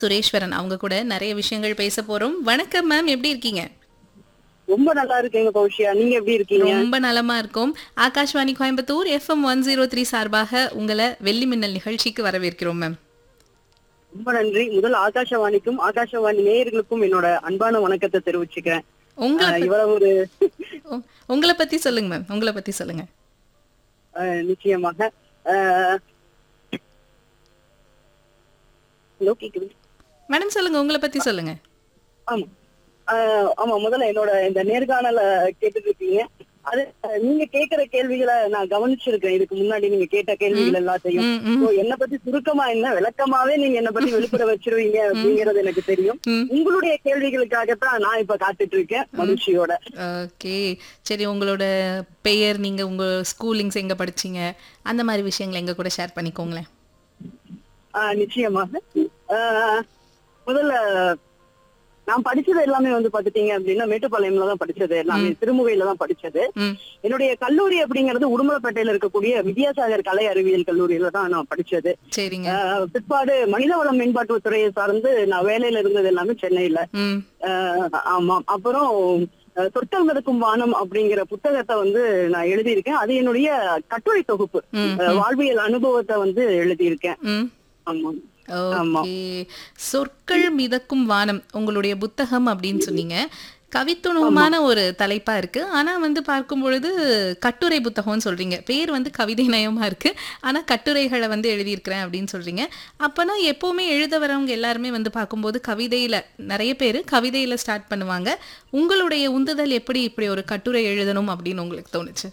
சுரேஸ்வரன் அவங்க கூட நிறைய விஷயங்கள் பேச போறோம் வணக்கம் மேம் எப்படி இருக்கீங்க ரொம்ப நல்லா இருக்கீங்க கௌஷியா நீங்க எப்படி இருக்கீங்க ரொம்ப நலமா இருக்கும் Akashvani Coimbatore F M one zero three சார்பாக உங்களை வெள்ளி மின்னல் நிகழ்ச்சிக்கு வரவேற்கிறோம் மேம் ரொம்ப நன்றி முதல் ஆகாஷவாணிக்கும் ஆகாஷவாணி நேயர்களுக்கும் என்னோட அன்பான வணக்கத்தை தெரிவிச்சுக்கிறேன் உங்களை ஆஹ் இவ்வளவு ஒரு உ- உங்களை பத்தி சொல்லுங்க மேம் உங்களை பத்தி சொல்லுங்க ஆஹ் நிச்சயமாக ஆஹ் ஹலோ கேக்குது மேடம் சொல்லுங்க உங்களை பத்தி சொல்லுங்க ஆமா ஆஹ் ஆமா முதல்ல என்னோட இந்த நேர்காணல கேட்டுட்டு இருக்கீங்க அது ஆஹ் நீங்க கேக்குற கேள்விகளை நான் கவனிச்சிருக்கேன் இதுக்கு முன்னாடி நீங்க கேட்ட கேள்விகள் எல்லாத்தையும் ம், ம், So, என்னை பத்தி சுருக்கமா என்ன விளக்கமாவே நீங்க என்ன பத்தி வெளிப்பட வச்சிருவீங்க அப்படிங்கறது எனக்கு தெரியும் ம். உங்களுடைய கேள்விகளுக்காகத்தான் நான் இப்ப காத்துட்டு இருக்கேன் மகிழ்ச்சியோட ஓகே சரி உங்களோட பெயர் நீங்க உங்க ஸ்கூலிங்ஸ் எங்க படிச்சீங்க அந்த மாதிரி விஷயங்களை எங்க கூட ஷேர் பண்ணிக்கோங்களேன் ஆஹ் நிச்சயமாக ஆஹ் முதல்ல நான் படிச்சது எல்லாமே வந்து பாத்துட்டீங்க அப்படின்னா மேட்டுப்பாளையம்ல தான் படிச்சது எல்லாமே திருமுகையில தான் படிச்சது ம் என்னுடைய கல்லூரி அப்படிங்கிறது உடுமலைப்பேட்டையில இருக்கக்கூடிய வித்யாசாகர் கலை அறிவியல் கல்லூரியில தான் நான் படிச்சது சரிங்க ஆஹ் பிற்பாடு மனிதவள மேம்பாட்டு துறையை சார்ந்து நான் வேலையில இருந்தது எல்லாமே சென்னையில ம் ஆஹ் ஆமா அப்புறம் அஹ், சொற்கள் மிதக்கும் வானம் அப்படிங்கிற புத்தகத்தை வந்து நான் எழுதியிருக்கேன் அது என்னுடைய கட்டுரை தொகுப்பு ம், அஹ், வாழ்வியல் அனுபவத்தை வந்து எழுதியிருக்கேன் ம் ஆமா ஆமா. ஓகே சொற்கள் மிதக்கும் வானம் உங்களுடைய புத்தகம் அப்படின்னு சொன்னீங்க கவித்துணுமான ஒரு தலைப்பா இருக்கு ஆனா வந்து பார்க்கும் பொழுது கட்டுரை புத்தகம்னு சொல்றீங்க பேர் வந்து கவிதை நயமா இருக்கு ஆனா கட்டுரைகளை வந்து எழுதியிருக்கிறேன் அப்படின்னு சொல்றீங்க அப்பனா எப்பவுமே எழுத வரவங்க எல்லாருமே வந்து பார்க்கும்போது கவிதையில நிறைய பேர் கவிதையில ஸ்டார்ட் பண்ணுவாங்க உங்களுடைய உந்துதல் எப்படி இப்படி ஒரு கட்டுரை எழுதணும் அப்படின்னு உங்களுக்கு தோணுச்சு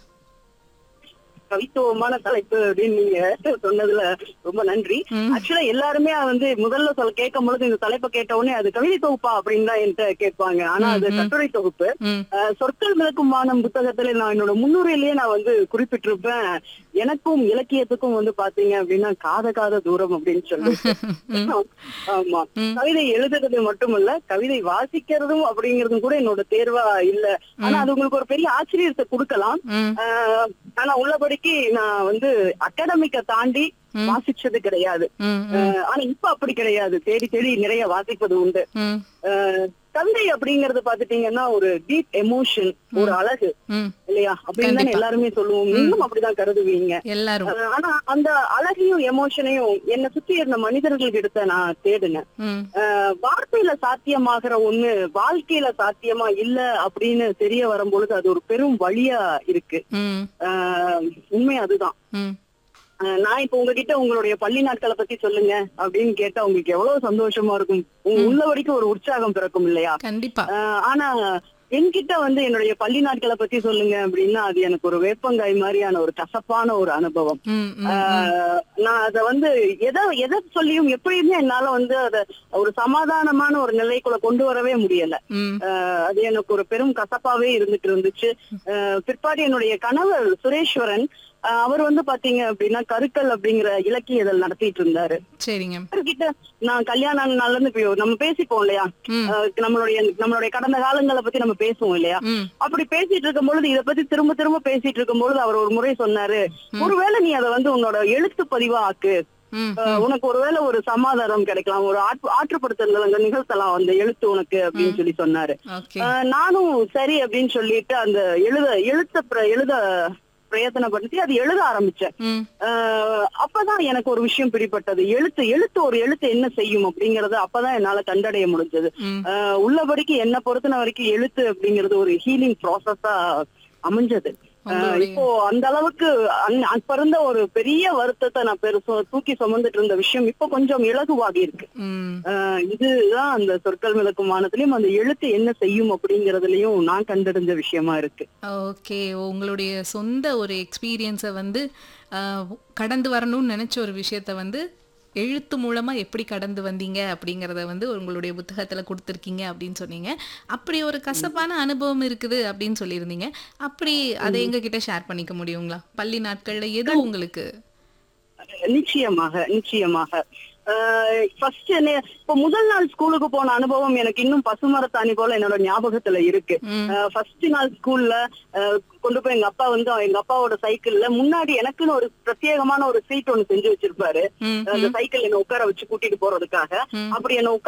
கவித்துவமான தலைப்பு அப்படின்னு நீங்க சொன்னதுல ரொம்ப நன்றி ம். ஆக்சுவலா எல்லாருமே வந்து முதல்ல சொல்ல கேட்கும் பொழுது இந்த தலைப்பை கேட்ட உடனே அது கவிதை தொகுப்பா அப்படின்னு தான் என்கிட்ட கேட்பாங்க ஆனா அது கட்டுரை தொகுப்பு ம் அஹ், சொற்கள் விளக்கும் வானம் புத்தகத்துல நான் என்னோட முன்னுரையிலேயே நான் வந்து குறிப்பிட்டிருப்பேன் எனக்கும் இலக்கியத்துக்கும் வந்து பாத்தீங்க அப்படின்னா காத காத தூரம் அப்படின்னு சொல்லி ம் ஆமா ம். கவிதை எழுதுறது மட்டுமல்ல கவிதை வாசிக்கிறதும் அப்படிங்கறதும் கூட என்னோட தேர்வா இல்ல ஆனா அது உங்களுக்கு ஒரு பெரிய ஆச்சரியத்தை கொடுக்கலாம் ம் ஆஹ் ஆனா உள்ளபடிக்கு நான் வந்து அகாடமிக்க தாண்டி ம். வாசிச்சது கிடையாது ம் ஆஹ் ஆனா இப்ப அப்படி கிடையாது தேடி தேடி நிறைய வாசிப்பது உண்டு ம் ஆஹ் கவிதை அப்படிங்கறது பாத்துட்டீங்கன்னா ஒரு டீப் எமோஷன் ஒரு அழகு ம் இல்லையா அப்படின்னு தானே கண்டிப்பா. எல்லாருமே சொல்லுவோம் நீங்களும் அப்படிதான் கருதுவீங்க எல்லாரும் ஆஹ் ஆனா அந்த அழகையும் எமோஷனையும் என்னை சுத்தி இருந்த மனிதர்கள் கிட்ட நான் தேடினேன் ம் ஆஹ் வார்த்தையில சாத்தியமாகிற ஒண்ணு வாழ்க்கையில சாத்தியமா இல்ல அப்படின்னு தெரிய வரும்பொழுது அது ஒரு பெரும் வழியா இருக்கு ம் ஆஹ் உண்மை அதுதான் ம் ஆஹ் நான் இப்ப உங்ககிட்ட உங்களுடைய பள்ளி நாட்களை பத்தி சொல்லுங்க அப்படின்னு கேட்டா உங்களுக்கு எவ்வளவு சந்தோஷமா இருக்கும் உங்க உள்ள வரைக்கும் ஒரு உற்சாகம் பிறக்கும் இல்லையா கண்டிப்பா ஆஹ் ஆனா என்கிட்ட வந்து என்னுடைய பள்ளி நாட்களை பத்தி சொல்லுங்க அப்படின்னா அது எனக்கு ஒரு வேப்பங்காய் மாதிரியான ஒரு கசப்பான ஒரு அனுபவம் ம் ம் ஆஹ் நான் அத வந்து எதை எதை சொல்லியும் எப்படியுமே என்னால வந்து அத ஒரு சமாதானமான ஒரு நிலைக்குள்ள கொண்டு வரவே முடியல ம் ஆஹ் அது எனக்கு ஒரு பெரும் கசப்பாவே இருந்துட்டு இருந்துச்சு ஆஹ் பிற்பாடு என்னுடைய கணவர் சுரேஸ்வரன் ஆஹ் அவர் வந்து பாத்தீங்க அப்படின்னா கருக்கல் அப்படிங்கிற இலக்கிய இதழ் நடத்திட்டு இருந்தாரு சரிங்க அவர்கிட்ட நான் கல்யாண நாள்ல இருந்து இப்ப நம்ம பேசிப்போம் இல்லையா ம் ஆஹ் நம்மளுடைய நம்மளுடைய கடந்த காலங்களை பத்தி நம்ம பேசுவோம் இல்லையா ம் அப்படி பேசிட்டு இருக்கும் பொழுது இத பத்தி திரும்ப திரும்ப பேசிட்டு இருக்கும் பொழுது அவர் ஒரு முறை சொன்னாரு ஒருவேளை நீ அதை வந்து உன்னோட எழுத்து பதிவா ஆக்கு ம் ஆஹ் உனக்கு ஒருவேளை ஒரு சமாதானம் கிடைக்கலாம் ஒரு ஆற்று ஆற்றுப்படுத்தல் அங்க நிகழ்த்தலாம் அந்த எழுத்து உனக்கு அப்படின்னு சொல்லி சொன்னாரு ஓகே ஆஹ் நானும் சரி அப்படின்னு சொல்லிட்டு அந்த எழுத எழுத்த பிர- எழுத பிரயத்தனப்படுத்தி அது எழுத ஆரம்பிச்சேன் ம் ஆஹ் அப்பதான் எனக்கு ஒரு விஷயம் பிடிப்பட்டது எழுத்து எழுத்து ஒரு எழுத்து என்ன செய்யும் அப்படிங்கறது அப்பதான் என்னால கண்டடைய முடிஞ்சது ம் ஆஹ் உள்ளபடிக்கு என்ன பொறுத்தன வரைக்கும் எழுத்து அப்படிங்கிறது ஒரு ஹீலிங் ப்ராசஸா அமைஞ்சது ஆஹ் உங்களுடைய- இப்போ அந்த அளவுக்கு அன்- அப்ப இருந்த ஒரு பெரிய வருத்தத்தை நான் பெருசு தூக்கி சுமந்துட்டு இருந்த விஷயம் இப்போ கொஞ்சம் இலகுவாகி இருக்கு ம் ஆஹ் இதுதான் அந்த சொற்கள் மிதக்கும் வானத்திலயும் அந்த எழுத்து என்ன செய்யும் அப்படிங்கறதுலயும் நான் கண்டறிஞ்ச விஷயமா இருக்கு ஓகே உங்களுடைய சொந்த ஒரு எக்ஸ்பீரியன்ஸை வந்து ஆஹ், கடந்து வரணும்னு நினைச்ச ஒரு விஷயத்த வந்து எழுத்து மூலமா எப்படி கடந்து வந்தீங்க அப்படிங்கறத வந்து உங்களுடைய புத்தகத்துல கொடுத்துருக்கீங்க அப்படின்னு சொன்னீங்க அப்படி ஒரு கசப்பான அனுபவம் இருக்குது அப்படின்னு சொல்லியிருந்தீங்க அப்படி அதை எங்க கிட்ட ஷேர் பண்ணிக்க முடியுங்களா பள்ளி நாட்கள்ல எது உங்களுக்கு நிச்சயமாக நிச்சயமாக ஃபர்ஸ்ட் என்ன இப்ப முதல் நாள் ஸ்கூலுக்கு போன அனுபவம் எனக்கு இன்னும் பசுமரத்தாணி போல என்னோட ஞாபகத்துல இருக்கு ம். ஃபர்ஸ்ட் நாள் ஸ்கூல்ல கொண்டு போய் எங்க அப்பா வந்து எங்க அப்பாவோட சைக்கிள்ல முன்னாடி எனக்குன்னு ஒரு பிரத்யேகமான ஒரு சீட் ஒண்ணு செஞ்சு வச்சிருப்பாரு ம், அந்த சைக்கிள் என்ன உட்கார வச்சு கூட்டிட்டு போறதுக்காக ம். அப்படி என்ன